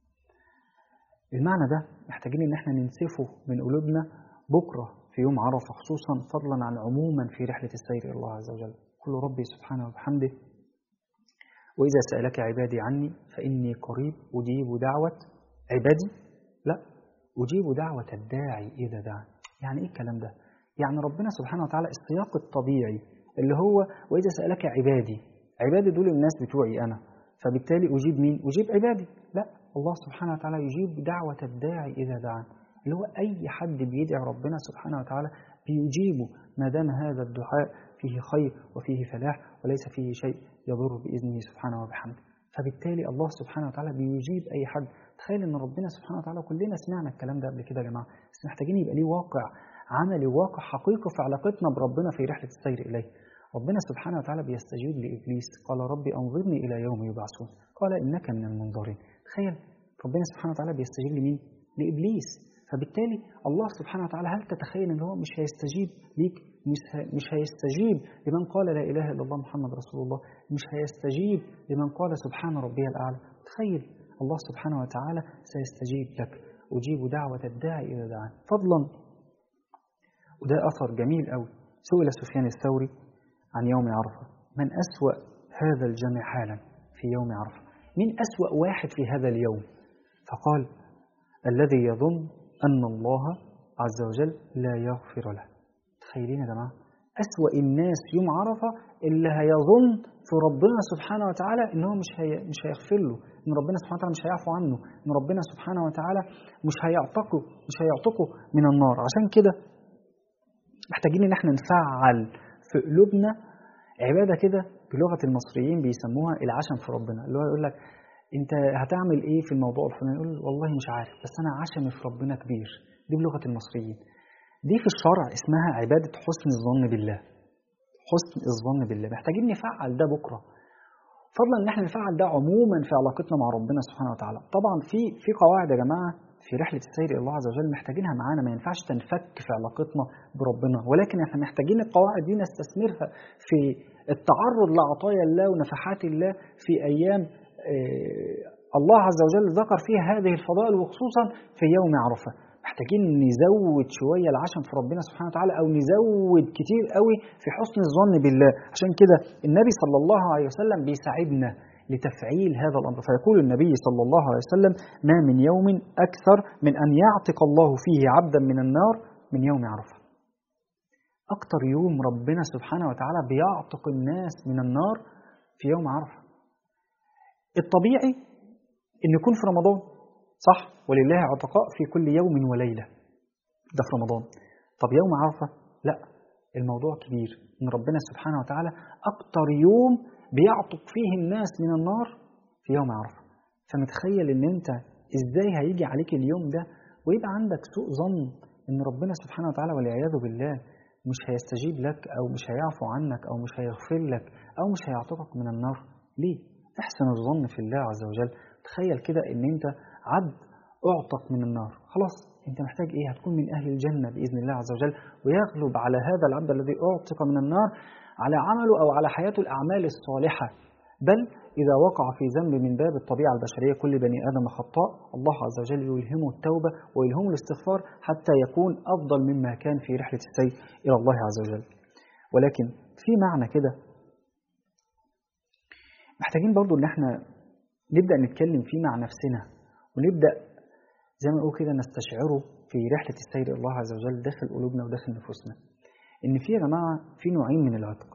المعنى ده محتاجين ان احنا ننسفه من قلوبنا بكره في يوم عرفه خصوصا فضلا عن عموما في رحله السير الى الله عز وجل قل ربي سبحانه وبحمده وإذا سألك عبادي عني فإني قريب أجيب دعوة عبادي لا أجيب دعوة الداعي إذا دعا يعني إيه الكلام ده يعني ربنا سبحانه وتعالى السياق الطبيعي اللي هو وإذا سألك عبادي عبادي دول الناس بتوعي أنا فبالتالي أجيب مين أجيب عبادي لا الله سبحانه وتعالى يجيب دعوة الداعي إذا دعا اللي هو أي حد بيدعي ربنا سبحانه وتعالى بيجيبه ما دام هذا الدعاء فيه خير وفيه فلاح وليس فيه شيء يضر بإذنه سبحانه وبحمده فبالتالي الله سبحانه وتعالى بيجيب أي حد تخيل أن ربنا سبحانه وتعالى كلنا سمعنا الكلام ده قبل كده يا جماعة بس محتاجين يبقى ليه واقع عملي واقع حقيقي في علاقتنا بربنا في رحلة السير إليه ربنا سبحانه وتعالى بيستجيب لإبليس قال ربي أنظرني إلى يوم يبعثون قال إنك من المنظرين تخيل ربنا سبحانه وتعالى بيستجيب لمين؟ لإبليس فبالتالي الله سبحانه وتعالى هل تتخيل ان هو مش هيستجيب ليك مش هيستجيب لمن قال لا اله الا الله محمد رسول الله مش هيستجيب لمن قال سبحان ربي الاعلى تخيل الله سبحانه وتعالى سيستجيب لك اجيب دعوه الداعي اذا دعان فضلا وده اثر جميل قوي سئل سفيان الثوري عن يوم عرفه من اسوا هذا الجمع حالا في يوم عرفه مين اسوا واحد في هذا اليوم فقال الذي يظن أن الله عز وجل لا يغفر له تخيلين يا جماعة أسوأ الناس يوم عرفة اللي هيظن في ربنا سبحانه وتعالى إن هو مش هي مش هيغفر له إن ربنا سبحانه وتعالى مش هيعفو عنه إن ربنا سبحانه وتعالى مش هيعتقه مش هيعتقه من النار عشان كده محتاجين إن احنا نفعل في قلوبنا عبادة كده بلغة المصريين بيسموها العشم في ربنا اللي هو يقول لك انت هتعمل ايه في الموضوع الفلاني يقول والله مش عارف بس انا عشمي في ربنا كبير دي بلغه المصريين دي في الشرع اسمها عباده حسن الظن بالله حسن الظن بالله محتاجين نفعل ده بكره فضلا ان احنا نفعل ده عموما في علاقتنا مع ربنا سبحانه وتعالى طبعا في في قواعد يا جماعه في رحلة السير إلى الله عز وجل محتاجينها معانا ما ينفعش تنفك في علاقتنا بربنا ولكن احنا محتاجين القواعد دي نستثمرها في التعرض لعطايا الله ونفحات الله في أيام الله عز وجل ذكر فيها هذه الفضائل وخصوصا في يوم عرفة محتاجين نزود شوية العشم في ربنا سبحانه وتعالى أو نزود كتير قوي في حسن الظن بالله عشان كده النبي صلى الله عليه وسلم بيساعدنا لتفعيل هذا الأمر فيقول النبي صلى الله عليه وسلم ما من يوم أكثر من أن يعتق الله فيه عبدا من النار من يوم عرفة أكتر يوم ربنا سبحانه وتعالى بيعتق الناس من النار في يوم عرفة الطبيعي أن يكون في رمضان صح ولله عتقاء في كل يوم وليلة ده في رمضان طب يوم عرفة لا الموضوع كبير ان ربنا سبحانه وتعالى اكتر يوم بيعتق فيه الناس من النار في يوم عرفة فمتخيل ان انت ازاي هيجي عليك اليوم ده ويبقى عندك سوء ظن ان ربنا سبحانه وتعالى والعياذ بالله مش هيستجيب لك او مش هيعفو عنك او مش هيغفر لك او مش هيعتقك من النار ليه احسن الظن في الله عز وجل تخيل كده ان انت عبد اعتق من النار خلاص انت محتاج ايه هتكون من اهل الجنه باذن الله عز وجل ويغلب على هذا العبد الذي اعتق من النار على عمله او على حياته الاعمال الصالحه بل اذا وقع في ذنب من باب الطبيعه البشريه كل بني ادم خطاء الله عز وجل يلهمه التوبه ويلهمه الاستغفار حتى يكون افضل مما كان في رحله السير الى الله عز وجل ولكن في معنى كده محتاجين برضو ان احنا نبدا نتكلم فيه مع نفسنا ونبدا زي ما نقول كده نستشعره في رحلة السير إلى الله عز وجل داخل قلوبنا وداخل نفوسنا إن في يا جماعة في نوعين من العتق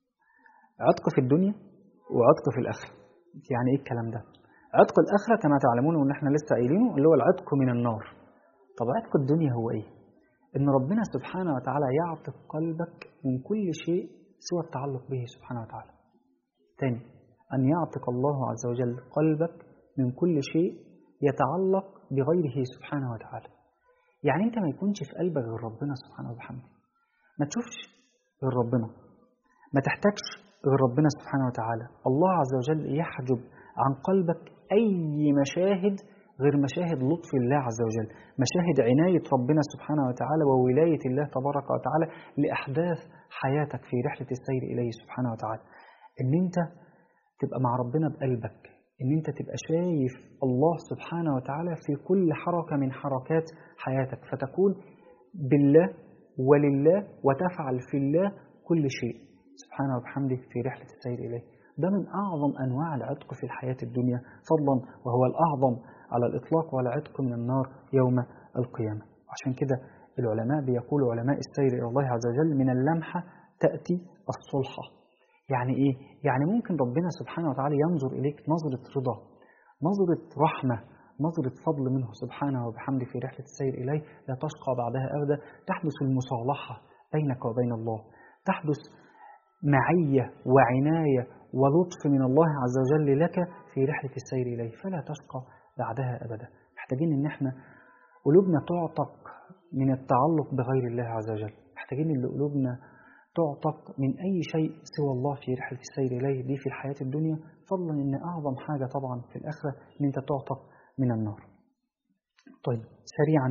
عتق في الدنيا وعتق في الآخرة يعني إيه الكلام ده عتق الآخرة كما تعلمون وإن إحنا لسه قايلينه اللي هو العتق من النار طب عتق الدنيا هو إيه إن ربنا سبحانه وتعالى يعتق قلبك من كل شيء سوى التعلق به سبحانه وتعالى تاني أن يعتق الله عز وجل قلبك من كل شيء يتعلق بغيره سبحانه وتعالى يعني انت ما يكونش في قلبك غير ربنا سبحانه وبحمده ما تشوفش غير ربنا ما تحتاجش غير ربنا سبحانه وتعالى الله عز وجل يحجب عن قلبك أي مشاهد غير مشاهد لطف الله عز وجل مشاهد عناية ربنا سبحانه وتعالى وولاية الله تبارك وتعالى لأحداث حياتك في رحلة السير إليه سبحانه وتعالى إن أنت تبقى مع ربنا بقلبك ان انت تبقى شايف الله سبحانه وتعالى في كل حركة من حركات حياتك فتكون بالله ولله وتفعل في الله كل شيء سبحانه وبحمده في رحلة السير إليه ده من أعظم أنواع العتق في الحياة الدنيا فضلا وهو الأعظم على الإطلاق والعتق من النار يوم القيامة عشان كده العلماء بيقولوا علماء السير إلى الله عز وجل من اللمحة تأتي الصلحة يعني إيه؟ يعني ممكن ربنا سبحانه وتعالى ينظر إليك نظرة رضا نظرة رحمة نظرة فضل منه سبحانه وبحمده في رحلة السير إليه لا تشقى بعدها أبدا تحدث المصالحة بينك وبين الله تحدث معية وعناية ولطف من الله عز وجل لك في رحلة السير إليه فلا تشقى بعدها أبدا محتاجين إن احنا قلوبنا تعتق من التعلق بغير الله عز وجل محتاجين إن قلوبنا تعتق من أي شيء سوى الله في رحلة السير إليه دي في الحياة الدنيا فضلا إن أعظم حاجة طبعا في الآخرة إن أنت تعتق من النار طيب سريعا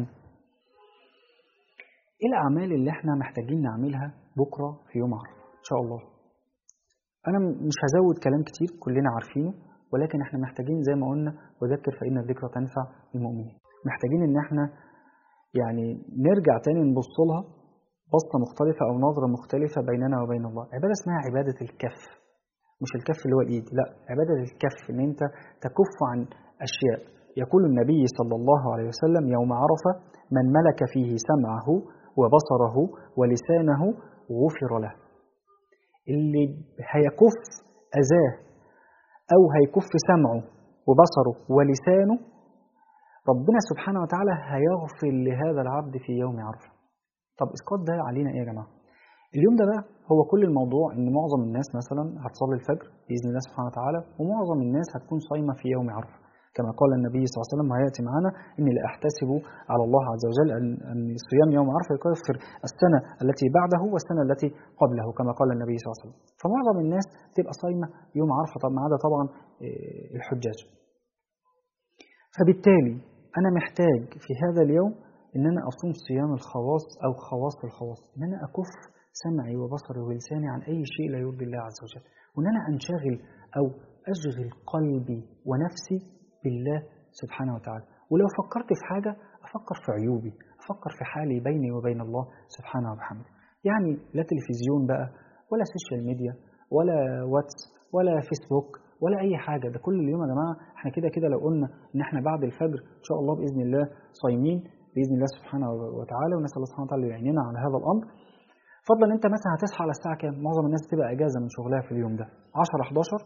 إيه الأعمال اللي احنا محتاجين نعملها بكرة في يوم عرفة إن شاء الله أنا مش هزود كلام كتير كلنا عارفينه ولكن احنا محتاجين زي ما قلنا وذكر فإن الذكرى تنفع المؤمنين محتاجين إن احنا يعني نرجع تاني نبص لها بصة مختلفة أو نظرة مختلفة بيننا وبين الله عبادة اسمها عبادة الكف مش الكف اللي هو الإيد لا عبادة الكف إن أنت تكف عن أشياء يقول النبي صلى الله عليه وسلم يوم عرفة من ملك فيه سمعه وبصره ولسانه غفر له اللي هيكف أذاه أو هيكف سمعه وبصره ولسانه ربنا سبحانه وتعالى هيغفر لهذا العبد في يوم عرفة طب إسقاط ده علينا إيه يا جماعة اليوم ده بقى هو كل الموضوع إن معظم الناس مثلا هتصلي الفجر بإذن الله سبحانه وتعالى ومعظم الناس هتكون صايمة في يوم عرفة كما قال النبي صلى الله عليه وسلم وهيأتي معنا إني لا أحتسب على الله عز وجل أن, أن صيام يوم عرفة يكفر السنة التي بعده والسنة التي قبله كما قال النبي صلى الله عليه وسلم فمعظم الناس تبقى صايمة يوم عرفة طب ما عدا طبعا الحجاج فبالتالي أنا محتاج في هذا اليوم إن أنا أصوم صيام الخواص أو خواص الخواص إن أنا أكف سمعي وبصري ولساني عن أي شيء لا يرضي الله عز وجل وإن أنا أنشغل أو أشغل قلبي ونفسي بالله سبحانه وتعالى ولو فكرت في حاجة أفكر في عيوبي أفكر في حالي بيني وبين الله سبحانه وبحمده يعني لا تلفزيون بقى ولا سوشيال ميديا ولا واتس ولا فيسبوك ولا أي حاجة ده كل اليوم يا جماعة احنا كده كده لو قلنا إن احنا بعد الفجر إن شاء الله بإذن الله صايمين بإذن الله سبحانه وتعالى ونسأل الله سبحانه وتعالى يعيننا على هذا الأمر فضلا انت مثلا هتصحى على الساعه كام معظم الناس بتبقى اجازه من شغلها في اليوم ده 10 11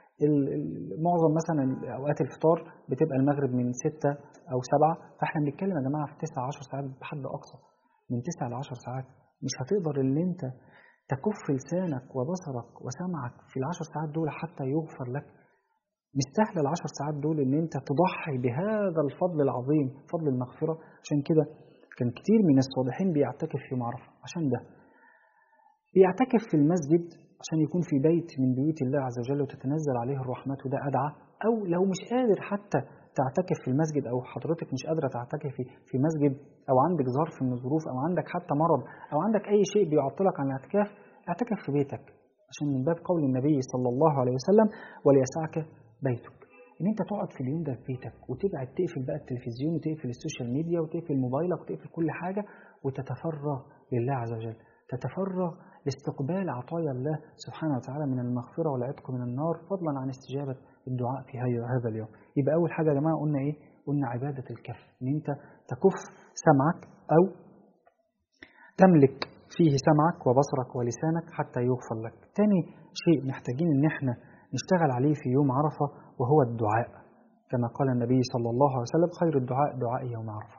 معظم مثلا اوقات الفطار بتبقى المغرب من 6 او 7 فاحنا بنتكلم يا جماعه في 9 10 ساعات بحد اقصى من 9 ل 10 ساعات مش هتقدر ان انت تكف لسانك وبصرك وسمعك في العشر ساعات دول حتى يغفر لك مش سهل العشر ساعات دول ان انت تضحي بهذا الفضل العظيم فضل المغفره عشان كده كان كتير من الصالحين بيعتكف في معرفه عشان ده بيعتكف في المسجد عشان يكون في بيت من بيوت الله عز وجل وتتنزل عليه الرحمات وده أدعى أو لو مش قادر حتى تعتكف في المسجد أو حضرتك مش قادرة تعتكفي في مسجد أو عندك ظرف من الظروف أو عندك حتى مرض أو عندك أي شيء بيعطلك عن الاعتكاف اعتكف في بيتك عشان من باب قول النبي صلى الله عليه وسلم وليسعك بيتك ان انت تقعد في اليوم ده في بيتك وتبعد تقفل بقى التلفزيون وتقفل السوشيال ميديا وتقفل موبايلك وتقفل كل حاجه وتتفرغ لله عز وجل تتفرغ لاستقبال عطايا الله سبحانه وتعالى من المغفرة والعتق من النار فضلا عن استجابة الدعاء في هذا اليوم يبقى أول حاجة يا جماعة قلنا إيه؟ قلنا عبادة الكف إن أنت تكف سمعك أو تملك فيه سمعك وبصرك ولسانك حتى يغفر لك تاني شيء محتاجين إن احنا نشتغل عليه في يوم عرفة وهو الدعاء كما قال النبي صلى الله عليه وسلم خير الدعاء دعاء يوم عرفة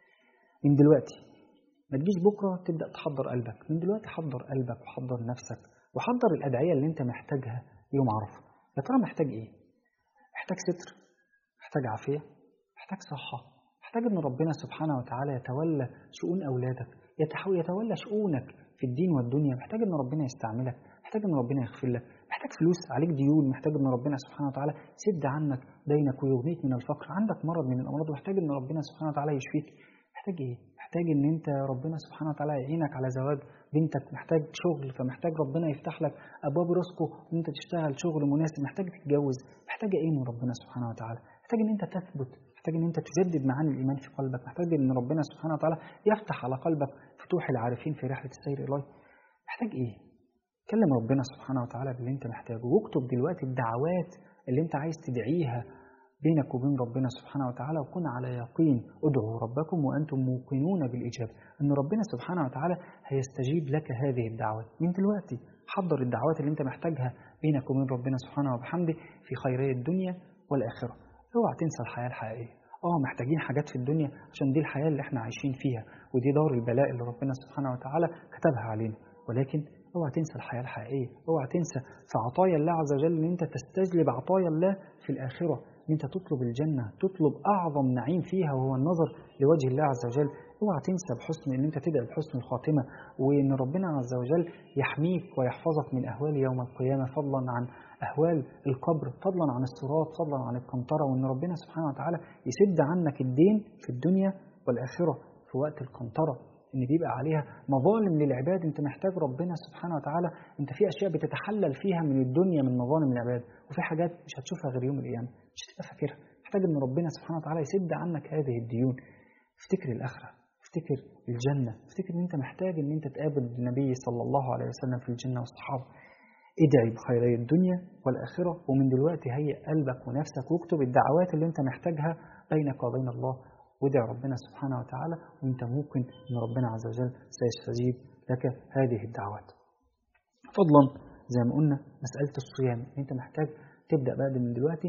من دلوقتي ما تجيش بكرة تبدأ تحضر قلبك من دلوقتي حضر قلبك وحضر نفسك وحضر الأدعية اللي أنت محتاجها يوم عرفة يا ترى محتاج إيه؟ محتاج ستر محتاج عافية محتاج صحة محتاج أن ربنا سبحانه وتعالى يتولى شؤون أولادك يتولى شؤونك في الدين والدنيا محتاج أن ربنا يستعملك محتاج أن ربنا يغفر لك محتاج فلوس عليك ديون محتاج أن ربنا سبحانه وتعالى يسد عنك دينك ويغنيك من الفقر عندك مرض من الأمراض ومحتاج أن ربنا سبحانه وتعالى يشفيك محتاج إيه؟ محتاج ان انت ربنا سبحانه وتعالى يعينك على زواج بنتك محتاج شغل فمحتاج ربنا يفتح لك ابواب رزقه ان انت تشتغل شغل مناسب محتاج تتجوز محتاج ايه من ربنا سبحانه وتعالى محتاج ان انت تثبت محتاج ان انت تجدد معاني الايمان في قلبك محتاج ان ربنا سبحانه وتعالى يفتح على قلبك فتوح العارفين في رحله السير اليه محتاج ايه كلم ربنا سبحانه وتعالى باللي انت محتاجه واكتب دلوقتي الدعوات اللي انت عايز تدعيها بينك وبين ربنا سبحانه وتعالى وكن على يقين ادعوا ربكم وأنتم موقنون بالإجابة أن ربنا سبحانه وتعالى هيستجيب لك هذه الدعوات من دلوقتي حضر الدعوات اللي انت محتاجها بينك وبين ربنا سبحانه وبحمده في خيري الدنيا والآخرة اوعى تنسى الحياة الحقيقية اه محتاجين حاجات في الدنيا عشان دي الحياة اللي احنا عايشين فيها ودي دار البلاء اللي ربنا سبحانه وتعالى كتبها علينا ولكن اوعى تنسى الحياة الحقيقية اوعى تنسى في عطايا الله عز وجل ان انت تستجلب عطايا الله في الآخرة ان انت تطلب الجنة تطلب اعظم نعيم فيها وهو النظر لوجه الله عز وجل اوعى تنسى بحسن ان انت تدعي بحسن الخاتمة وان ربنا عز وجل يحميك ويحفظك من اهوال يوم القيامة فضلا عن اهوال القبر فضلا عن الصراط فضلا عن القنطرة وان ربنا سبحانه وتعالى يسد عنك الدين في الدنيا والاخرة في وقت القنطرة ان بيبقى عليها مظالم للعباد انت محتاج ربنا سبحانه وتعالى انت في اشياء بتتحلل فيها من الدنيا من مظالم العباد وفي حاجات مش هتشوفها غير يوم القيامه مش هتبقى فاكرها محتاج ان ربنا سبحانه وتعالى يسد عنك هذه الديون افتكر الاخره افتكر الجنه افتكر ان انت محتاج ان انت تقابل النبي صلى الله عليه وسلم في الجنه والصحابه ادعي بخيري الدنيا والاخره ومن دلوقتي هيئ قلبك ونفسك واكتب الدعوات اللي انت محتاجها بينك وبين الله وادع ربنا سبحانه وتعالى وانت ممكن ان ربنا عز وجل سيستجيب لك هذه الدعوات فضلا زي ما قلنا مسألة الصيام انت محتاج تبدأ بقى من دلوقتي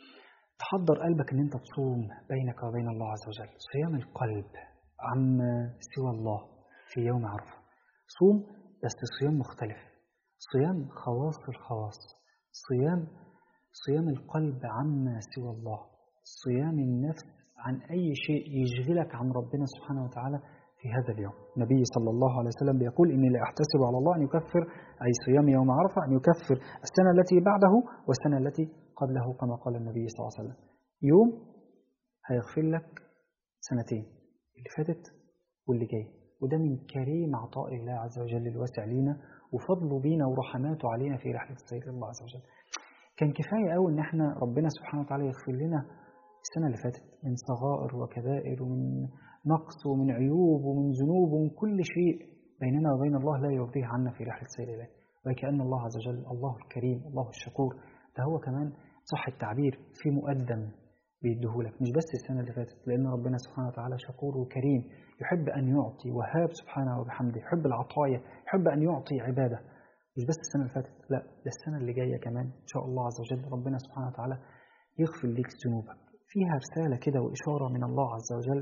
تحضر قلبك ان انت تصوم بينك وبين الله عز وجل صيام القلب عما سوى الله في يوم عرفة صوم بس صيام مختلف صيام خواص الخواص صيام صيام القلب عما سوى الله صيام النفس عن أي شيء يشغلك عن ربنا سبحانه وتعالى في هذا اليوم النبي صلى الله عليه وسلم بيقول إني لا أحتسب على الله أن يكفر أي صيام يوم عرفة أن يكفر السنة التي بعده والسنة التي قبله كما قال النبي صلى الله عليه وسلم يوم هيغفر لك سنتين اللي فاتت واللي جاي وده من كريم عطاء الله عز وجل الواسع لينا وفضله بينا ورحماته علينا في رحلة السير الله عز وجل كان كفاية قوي إن إحنا ربنا سبحانه وتعالى يغفر لنا السنة اللي فاتت من صغائر وكبائر ومن نقص ومن عيوب ومن ذنوب ومن كل شيء بيننا وبين الله لا يرضيه عنا في رحلة السير إليه وكأن الله عز وجل الله الكريم الله الشكور ده هو كمان صح التعبير في مقدم بيديهولك مش بس السنة اللي فاتت لأن ربنا سبحانه وتعالى شكور وكريم يحب أن يعطي وهاب سبحانه وبحمده يحب العطايا يحب أن يعطي عبادة مش بس السنة اللي فاتت لا ده السنة اللي جاية كمان إن شاء الله عز وجل ربنا سبحانه وتعالى يغفر ليك ذنوبك فيها رسالة كده وإشارة من الله عز وجل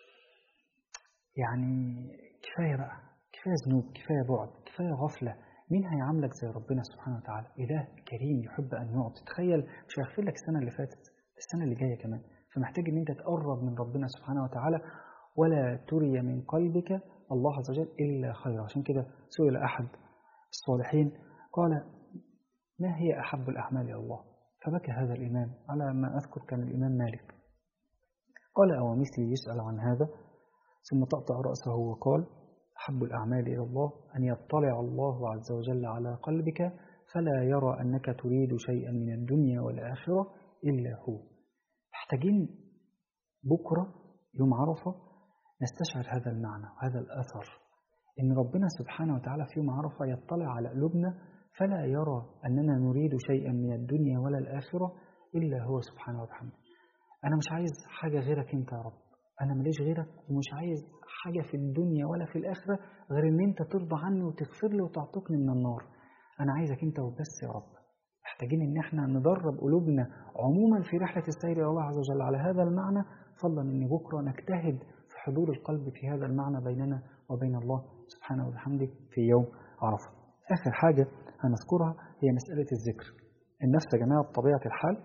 يعني كفاية بقى كفاية ذنوب كفاية بعد كفاية غفلة مين هيعاملك زي ربنا سبحانه وتعالى إله كريم يحب أن يعطي تخيل مش هيغفر لك السنة اللي فاتت السنة اللي جاية كمان فمحتاج أن أنت تقرب من ربنا سبحانه وتعالى ولا تري من قلبك الله عز وجل إلا خير عشان كده سئل أحد الصالحين قال ما هي أحب الأعمال إلى الله فبكى هذا الإمام على ما أذكر كان الإمام مالك قال أو مثلي يسأل عن هذا ثم طأطأ رأسه وقال أحب الأعمال إلى الله أن يطلع الله عز وجل على قلبك فلا يرى أنك تريد شيئا من الدنيا والآخرة إلا هو محتاجين بكرة يوم عرفة نستشعر هذا المعنى وهذا الأثر إن ربنا سبحانه وتعالى في يوم عرفة يطلع على قلوبنا فلا يرى أننا نريد شيئا من الدنيا ولا الآخرة إلا هو سبحانه وتعالى أنا مش عايز حاجة غيرك أنت يا رب أنا ماليش غيرك ومش عايز حاجة في الدنيا ولا في الآخرة غير إن أنت ترضى عني وتغفر لي وتعتقني من النار أنا عايزك أنت وبس يا رب محتاجين إن إحنا ندرب قلوبنا عموما في رحلة السير إلى الله عز وجل على هذا المعنى فضلا إن بكرة نجتهد في حضور القلب في هذا المعنى بيننا وبين الله سبحانه وبحمده في يوم عرفة آخر حاجة هنذكرها هي مسألة الذكر النفس يا جماعة بطبيعة الحال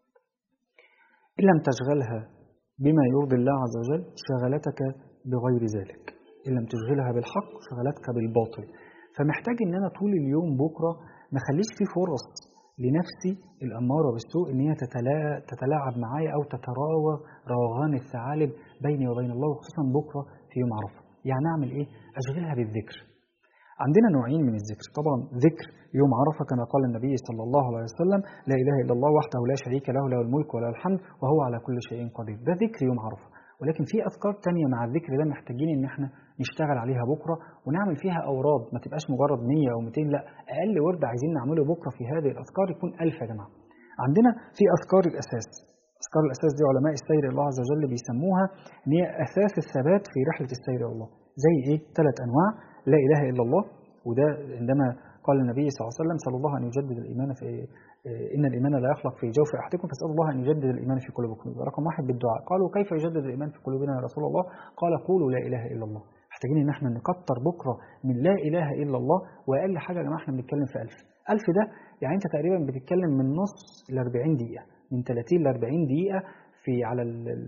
إن لم تشغلها بما يرضي الله عز وجل شغلتك بغير ذلك إن لم تشغلها بالحق شغلتك بالباطل فمحتاج إن أنا طول اليوم بكرة ما خليش فيه فرص لنفسي الأمارة بالسوء إن هي تتلاعب معايا أو تتراوى روغان الثعالب بيني وبين الله وخصوصا بكرة في يوم عرفة يعني أعمل إيه؟ أشغلها بالذكر عندنا نوعين من الذكر طبعا ذكر يوم عرفة كما قال النبي صلى الله عليه وسلم لا إله إلا الله وحده لا شريك له له الملك وله الحمد وهو على كل شيء قدير ده ذكر يوم عرفة ولكن في أذكار تانية مع الذكر ده محتاجين إن احنا نشتغل عليها بكرة ونعمل فيها أوراد ما تبقاش مجرد 100 أو 200 لا أقل ورد عايزين نعمله بكرة في هذه الأذكار يكون 1000 يا جماعة عندنا في أذكار الأساس أذكار الأساس دي علماء السير الله عز وجل بيسموها إن هي أساس الثبات في رحلة السير إلى الله زي إيه؟ ثلاث أنواع لا إله إلا الله وده عندما قال النبي صلى الله عليه وسلم صلى الله أن يجدد الإيمان في إن الإيمان لا يخلق في جوف أحدكم فاسألوا الله أن يجدد الإيمان في قلوبكم رقم واحد بالدعاء قالوا كيف يجدد الإيمان في قلوبنا يا رسول الله قال قولوا لا إله إلا الله محتاجين إن احنا نكتر بكرة من لا إله إلا الله وأقل حاجة يا جماعة احنا بنتكلم في ألف ألف ده يعني أنت تقريبا بتتكلم من نص ل 40 دقيقة من 30 ل 40 دقيقة في على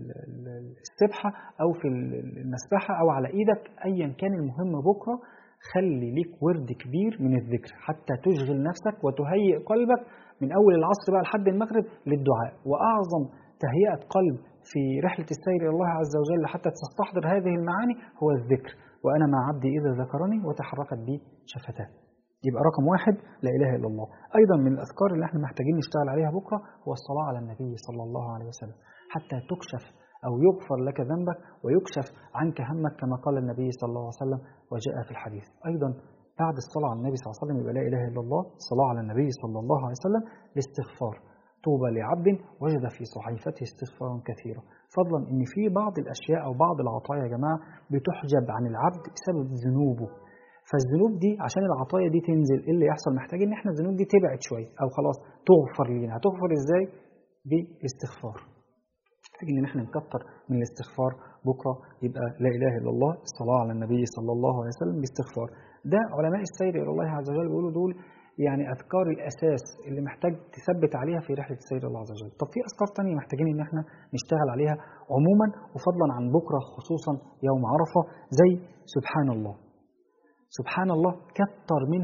السبحة أو في المسبحة أو على إيدك أيا كان المهم بكرة خلي ليك ورد كبير من الذكر حتى تشغل نفسك وتهيئ قلبك من أول العصر بقى لحد المغرب للدعاء وأعظم تهيئة قلب في رحلة السير إلى الله عز وجل حتى تستحضر هذه المعاني هو الذكر وأنا مع عبدي إذا ذكرني وتحركت بي شفتاه يبقى رقم واحد لا إله إلا الله أيضا من الأذكار اللي احنا محتاجين نشتغل عليها بكرة هو الصلاة على النبي صلى الله عليه وسلم حتى تكشف أو يغفر لك ذنبك ويكشف عنك همك كما قال النبي صلى الله عليه وسلم وجاء في الحديث أيضا بعد الصلاة على النبي صلى الله عليه وسلم يبقى لا إله إلا الله الصلاة على النبي صلى الله عليه وسلم الاستغفار طوبى لعبد وجد في صحيفته استغفارا كثيرا فضلا ان في بعض الاشياء او بعض العطايا يا جماعه بتحجب عن العبد بسبب ذنوبه فالذنوب دي عشان العطايا دي تنزل ايه اللي يحصل محتاج ان احنا الذنوب دي تبعد شويه او خلاص تغفر لنا هتغفر ازاي بالاستغفار محتاجين ان احنا نكتر من الاستغفار بكره يبقى لا اله الا الله الصلاه على النبي صلى الله عليه وسلم باستغفار ده علماء السير الى الله عز وجل بيقولوا دول يعني اذكار الاساس اللي محتاج تثبت عليها في رحله السير الى الله عز وجل طب في اذكار تانية محتاجين ان احنا نشتغل عليها عموما وفضلا عن بكره خصوصا يوم عرفه زي سبحان الله سبحان الله كتر منها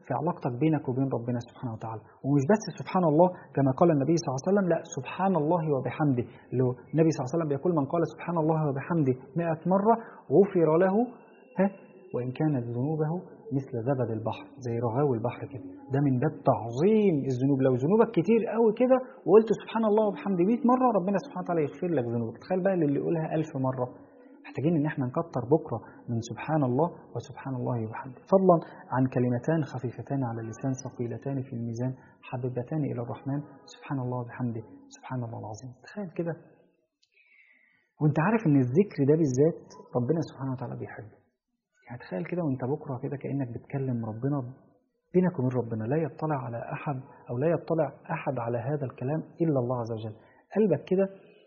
في علاقتك بينك وبين ربنا سبحانه وتعالى ومش بس سبحان الله كما قال النبي صلى الله عليه وسلم لا سبحان الله وبحمده اللي هو النبي صلى الله عليه وسلم بيقول من قال سبحان الله وبحمده 100 مرة غفر له ها وإن كانت ذنوبه مثل زبد البحر زي رغاوي البحر كده ده من باب تعظيم الذنوب لو ذنوبك كتير قوي كده وقلت سبحان الله وبحمده 100 مرة ربنا سبحانه وتعالى يغفر لك ذنوبك تخيل بقى اللي يقولها 1000 مرة محتاجين ان احنا نكتر بكره من سبحان الله وسبحان الله وبحمده فضلا عن كلمتان خفيفتان على اللسان ثقيلتان في الميزان حبيبتان الى الرحمن سبحان الله وبحمده سبحان الله العظيم تخيل كده وانت عارف ان الذكر ده بالذات ربنا سبحانه وتعالى بيحبه يعني تخيل كده وانت بكره كده كانك بتكلم ربنا بينك وبين ربنا لا يطلع على احد او لا يطلع احد على هذا الكلام الا الله عز وجل قلبك كده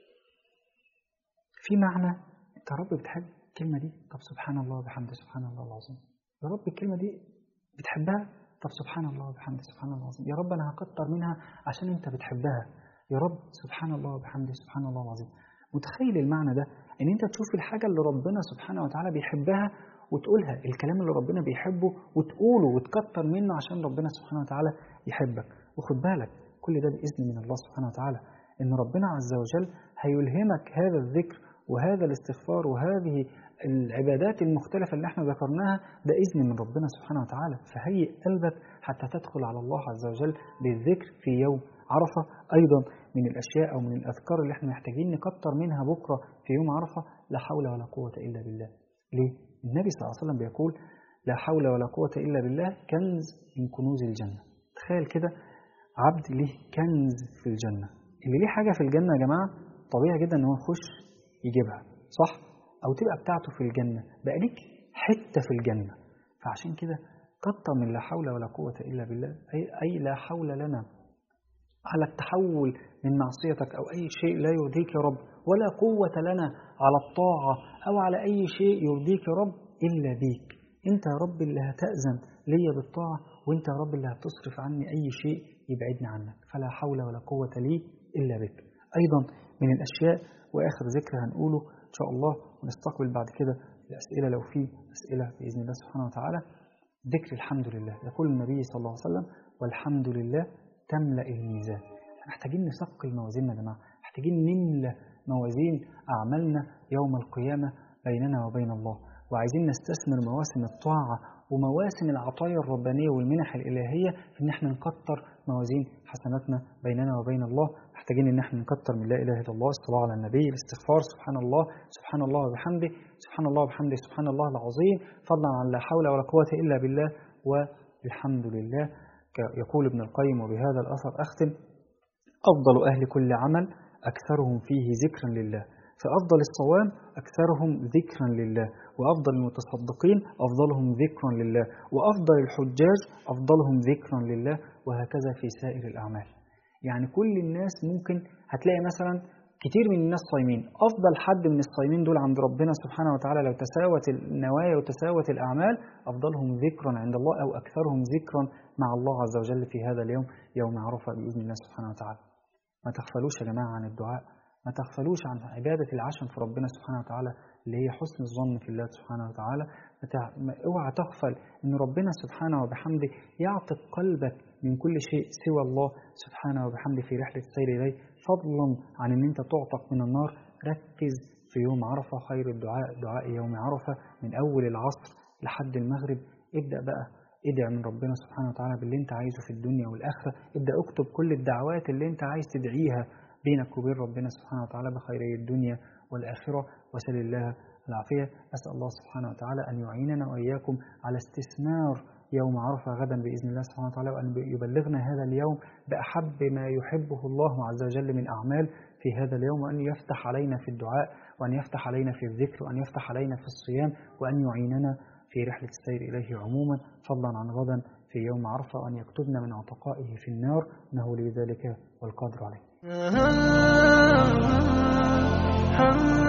في معنى انت يا رب بتحب الكلمه دي طب سبحان الله وبحمده سبحان الله العظيم يا رب الكلمه دي بتحبها طب سبحان الله وبحمده سبحان الله العظيم يا رب انا هكتر منها عشان انت بتحبها يا رب سبحان الله وبحمده سبحان الله العظيم متخيل المعنى ده ان انت تشوف الحاجه اللي ربنا سبحانه وتعالى بيحبها وتقولها الكلام اللي ربنا بيحبه وتقوله وتكتر منه عشان ربنا سبحانه وتعالى يحبك وخد بالك كل ده بإذن من الله سبحانه وتعالى إن ربنا عز وجل هيلهمك هذا الذكر وهذا الاستغفار وهذه العبادات المختلفة اللي احنا ذكرناها ده إذن من ربنا سبحانه وتعالى فهيئ قلبك حتى تدخل على الله عز وجل بالذكر في يوم عرفة أيضا من الأشياء أو من الأذكار اللي احنا محتاجين نكتر منها بكرة في يوم عرفة لا حول ولا قوة إلا بالله ليه؟ النبي صلى الله عليه وسلم بيقول لا حول ولا قوة إلا بالله كنز من كنوز الجنة تخيل كده عبد ليه كنز في الجنة اللي ليه حاجة في الجنة يا جماعة طبيعي جدا ان هو يخش يجيبها صح او تبقى بتاعته في الجنة بقى ليك حتة في الجنة فعشان كده كتر من لا حول ولا قوة إلا بالله أي, أي لا حول لنا على التحول من معصيتك أو أي شيء لا يرضيك يا رب ولا قوة لنا على الطاعة أو على أي شيء يرضيك يا رب إلا بيك أنت يا رب اللي هتأذن ليا بالطاعة وأنت يا رب اللي هتصرف عني أي شيء يبعدني عنك فلا حول ولا قوة لي إلا بك أيضا من الأشياء وآخر ذكر هنقوله إن شاء الله ونستقبل بعد كده الأسئلة لو في أسئلة بإذن الله سبحانه وتعالى ذكر الحمد لله يقول النبي صلى الله عليه وسلم والحمد لله تملأ الميزان محتاجين نثقل موازيننا يا جماعة محتاجين نملى موازين أعمالنا يوم القيامة بيننا وبين الله وعايزين نستثمر مواسم الطاعة ومواسم العطايا الربانية والمنح الإلهية في إن احنا نكتر موازين حسناتنا بيننا وبين الله محتاجين إن احنا نكتر من لا إله إلا الله الصلاة على النبي الاستغفار سبحان الله سبحان الله وبحمده سبحان الله وبحمده سبحان الله العظيم فضلا عن لا حول ولا قوة إلا بالله والحمد لله يقول ابن القيم وبهذا الأثر أختم أفضل أهل كل عمل أكثرهم فيه ذكرا لله فأفضل الصوام أكثرهم ذكرا لله وأفضل المتصدقين أفضلهم ذكرا لله وأفضل الحجاج أفضلهم ذكرا لله وهكذا في سائر الأعمال يعني كل الناس ممكن هتلاقي مثلا كتير من الناس صايمين أفضل حد من الصايمين دول عند ربنا سبحانه وتعالى لو تساوت النوايا وتساوت الأعمال أفضلهم ذكرا عند الله أو أكثرهم ذكرا مع الله عز وجل في هذا اليوم يوم عرفة بإذن الله سبحانه وتعالى ما تغفلوش يا جماعة عن الدعاء ما تغفلوش عن عبادة العشم في ربنا سبحانه وتعالى اللي هي حسن الظن في الله سبحانه وتعالى اوعى تغفل ان ربنا سبحانه وبحمده يعطف قلبك من كل شيء سوى الله سبحانه وبحمده في رحلة السير إليه فضلا عن ان انت تعتق من النار ركز في يوم عرفة خير الدعاء دعاء يوم عرفة من أول العصر لحد المغرب ابدأ بقى ادعي من ربنا سبحانه وتعالى باللي انت عايزه في الدنيا والآخرة ابدأ اكتب كل الدعوات اللي انت عايز تدعيها بينك وبين ربنا سبحانه وتعالى بخيري الدنيا والآخرة وسل الله العافية أسأل الله سبحانه وتعالى أن يعيننا وإياكم على استثمار يوم عرفة غدا بإذن الله سبحانه وتعالى وأن يبلغنا هذا اليوم بأحب ما يحبه الله عز وجل من أعمال في هذا اليوم وأن يفتح علينا في الدعاء وأن يفتح علينا في الذكر وأن يفتح علينا في الصيام وأن يعيننا في رحلة السير إليه عموما فضلا عن غدا في يوم عرفة وأن يكتبنا من عتقائه في النار إنه لذلك والقادر عليه